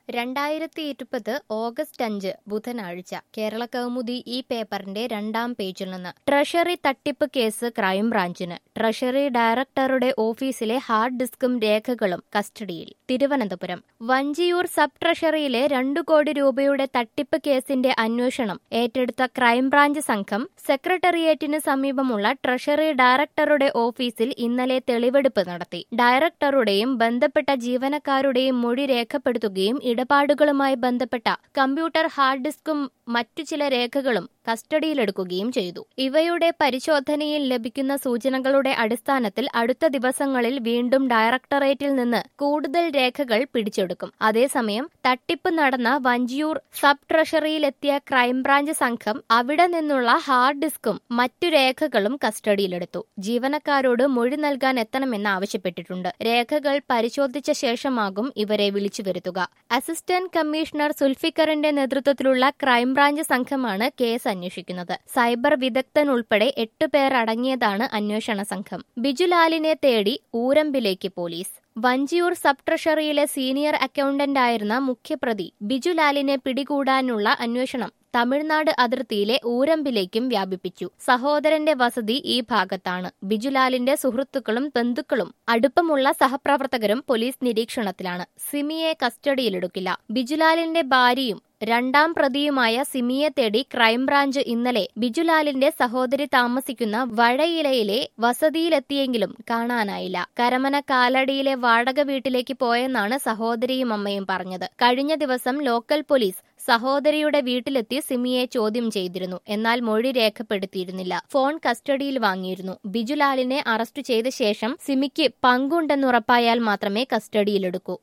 രണ്ടായിരത്തി ഇരുപത് ഓഗസ്റ്റ് അഞ്ച് ബുധനാഴ്ച കേരള കൗമുദി ഈ പേപ്പറിന്റെ രണ്ടാം പേജിൽ നിന്ന് ട്രഷറി തട്ടിപ്പ് കേസ് ക്രൈംബ്രാഞ്ചിന് ട്രഷറി ഡയറക്ടറുടെ ഓഫീസിലെ ഹാർഡ് ഡിസ്കും രേഖകളും കസ്റ്റഡിയിൽ തിരുവനന്തപുരം വഞ്ചിയൂർ സബ് ട്രഷറിയിലെ രണ്ടു കോടി രൂപയുടെ തട്ടിപ്പ് കേസിന്റെ അന്വേഷണം ഏറ്റെടുത്ത ക്രൈംബ്രാഞ്ച് സംഘം സെക്രട്ടേറിയറ്റിന് സമീപമുള്ള ട്രഷറി ഡയറക്ടറുടെ ഓഫീസിൽ ഇന്നലെ തെളിവെടുപ്പ് നടത്തി ഡയറക്ടറുടെയും ബന്ധപ്പെട്ട ജീവനക്കാരുടെയും മൊഴി രേഖപ്പെടുത്തുകയും ഇടപാടുകളുമായി ബന്ധപ്പെട്ട കമ്പ്യൂട്ടർ ഹാർഡ് ഡിസ്കും മറ്റു ചില രേഖകളും കസ്റ്റഡിയിലെടുക്കുകയും ചെയ്തു ഇവയുടെ പരിശോധനയിൽ ലഭിക്കുന്ന സൂചനകളുടെ അടിസ്ഥാനത്തിൽ അടുത്ത ദിവസങ്ങളിൽ വീണ്ടും ഡയറക്ടറേറ്റിൽ നിന്ന് കൂടുതൽ രേഖകൾ പിടിച്ചെടുക്കും അതേസമയം തട്ടിപ്പ് നടന്ന വഞ്ചിയൂർ സബ് ട്രഷറിയിലെത്തിയ ക്രൈംബ്രാഞ്ച് സംഘം അവിടെ നിന്നുള്ള ഹാർഡ് ഡിസ്കും മറ്റു രേഖകളും കസ്റ്റഡിയിലെടുത്തു ജീവനക്കാരോട് മൊഴി നൽകാൻ എത്തണമെന്ന് ആവശ്യപ്പെട്ടിട്ടുണ്ട് രേഖകൾ പരിശോധിച്ച ശേഷമാകും ഇവരെ വിളിച്ചു വരുത്തുക അസിസ്റ്റന്റ് കമ്മീഷണർ സുൽഫിക്കറിന്റെ നേതൃത്വത്തിലുള്ള ക്രൈംബ്രാഞ്ച് സംഘമാണ് കേസ് അന്വേഷിക്കുന്നത് സൈബർ വിദഗ്ധൻ ഉൾപ്പെടെ എട്ട് പേർ അടങ്ങിയതാണ് അന്വേഷണ സംഘം ബിജുലാലിനെ തേടി ഊരമ്പിലേക്ക് പോലീസ് വഞ്ചിയൂർ സബ് ട്രഷറിയിലെ സീനിയർ അക്കൌണ്ടന്റായിരുന്ന മുഖ്യപ്രതി ബിജുലാലിനെ പിടികൂടാനുള്ള അന്വേഷണം തമിഴ്നാട് അതിർത്തിയിലെ ഊരമ്പിലേക്കും വ്യാപിപ്പിച്ചു സഹോദരന്റെ വസതി ഈ ഭാഗത്താണ് ബിജുലാലിന്റെ സുഹൃത്തുക്കളും ബന്ധുക്കളും അടുപ്പമുള്ള സഹപ്രവർത്തകരും പോലീസ് നിരീക്ഷണത്തിലാണ് സിമിയെ കസ്റ്റഡിയിലെടുക്കില്ല ബിജുലാലിന്റെ ഭാര്യയും രണ്ടാം പ്രതിയുമായ സിമിയെ തേടി ക്രൈംബ്രാഞ്ച് ഇന്നലെ ബിജുലാലിന്റെ സഹോദരി താമസിക്കുന്ന വഴയിലയിലെ വസതിയിലെത്തിയെങ്കിലും കാണാനായില്ല കരമന കാലടിയിലെ വാടക വീട്ടിലേക്ക് പോയെന്നാണ് സഹോദരിയും അമ്മയും പറഞ്ഞത് കഴിഞ്ഞ ദിവസം ലോക്കൽ പോലീസ് സഹോദരിയുടെ വീട്ടിലെത്തി സിമിയെ ചോദ്യം ചെയ്തിരുന്നു എന്നാൽ മൊഴി രേഖപ്പെടുത്തിയിരുന്നില്ല ഫോൺ കസ്റ്റഡിയിൽ വാങ്ങിയിരുന്നു ബിജുലാലിനെ അറസ്റ്റ് ചെയ്ത ശേഷം സിമിക്ക് പങ്കുണ്ടെന്നുറപ്പായാൽ മാത്രമേ കസ്റ്റഡിയിലെടുക്കൂ